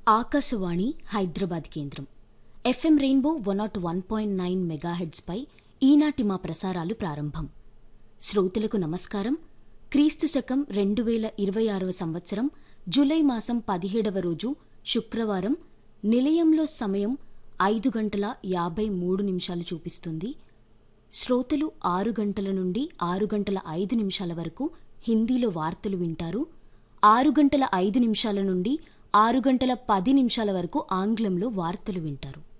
ఆకాశవాణి హైదరాబాద్ కేంద్రం FM rainbow one not one point nine మెగాహెడ్స్పై ఈనాటి మా ప్రసారాలు ప్రారంభం శ్రోతలకు నమస్కారం క్రీస్తు శకం రెండు వేల ఇరవై ఆరవ సంవత్సరం జూలై మాసం పదిహేడవ రోజు శుక్రవారం నిలయంలో సమయం ఐదు గంటల యాభై మూడు నిమిషాలు చూపిస్తుంది శ్రోతలు ఆరు గంటల నుండి ఆరు గంటల ఐదు నిమిషాల వరకు హిందీలో వార్తలు వింటారు ఆరు గంటల ఐదు నిమిషాల నుండి ఆరు గంటల పది నిమిషాల వరకు ఆంగ్లంలో వార్తలు వింటారు